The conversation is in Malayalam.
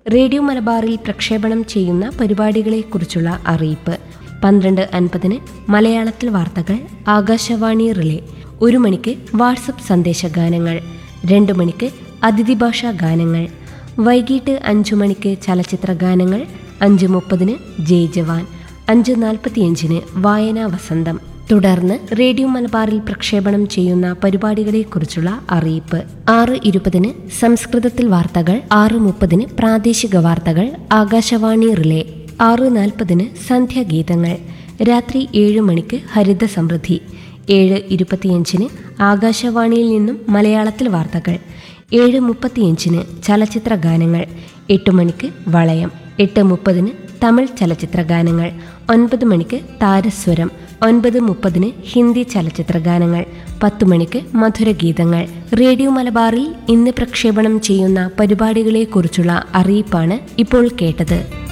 റേഡിയോ മലബാറിൽ പ്രക്ഷേപണം ചെയ്യുന്ന പരിപാടികളെക്കുറിച്ചുള്ള അറിയിപ്പ് പന്ത്രണ്ട് അൻപതിന് മലയാളത്തിൽ വാർത്തകൾ ആകാശവാണി റിലേ ഒരു മണിക്ക് വാട്സപ്പ് സന്ദേശഗാനങ്ങൾ രണ്ട് മണിക്ക് അതിഥി ഭാഷാ ഗാനങ്ങൾ വൈകിട്ട് അഞ്ചു മണിക്ക് ചലച്ചിത്ര ഗാനങ്ങൾ അഞ്ച് മുപ്പതിന് ജയ് ജവാൻ അഞ്ച് നാൽപ്പത്തിയഞ്ചിന് വായനാ വസന്തം തുടർന്ന് റേഡിയോ മലബാറിൽ പ്രക്ഷേപണം ചെയ്യുന്ന പരിപാടികളെക്കുറിച്ചുള്ള അറിയിപ്പ് ആറ് ഇരുപതിന് സംസ്കൃതത്തിൽ വാർത്തകൾ ആറ് മുപ്പതിന് പ്രാദേശിക വാർത്തകൾ ആകാശവാണി റിലേ ആറ് നാൽപ്പതിന് സന്ധ്യാഗീതങ്ങൾ രാത്രി ഏഴ് മണിക്ക് ഹരിത സമൃദ്ധി ഏഴ് ഇരുപത്തിയഞ്ചിന് ആകാശവാണിയിൽ നിന്നും മലയാളത്തിൽ വാർത്തകൾ ഏഴ് മുപ്പത്തിയഞ്ചിന് ചലച്ചിത്ര ഗാനങ്ങൾ എട്ട് മണിക്ക് വളയം എട്ട് മുപ്പതിന് തമിഴ് ചലച്ചിത്ര ഗാനങ്ങൾ ഒൻപത് മണിക്ക് താരസ്വരം ഒൻപത് മുപ്പതിന് ഹിന്ദി ചലച്ചിത്ര ഗാനങ്ങൾ പത്ത് മണിക്ക് മധുരഗീതങ്ങൾ റേഡിയോ മലബാറിൽ ഇന്ന് പ്രക്ഷേപണം ചെയ്യുന്ന പരിപാടികളെക്കുറിച്ചുള്ള അറിയിപ്പാണ് ഇപ്പോൾ കേട്ടത്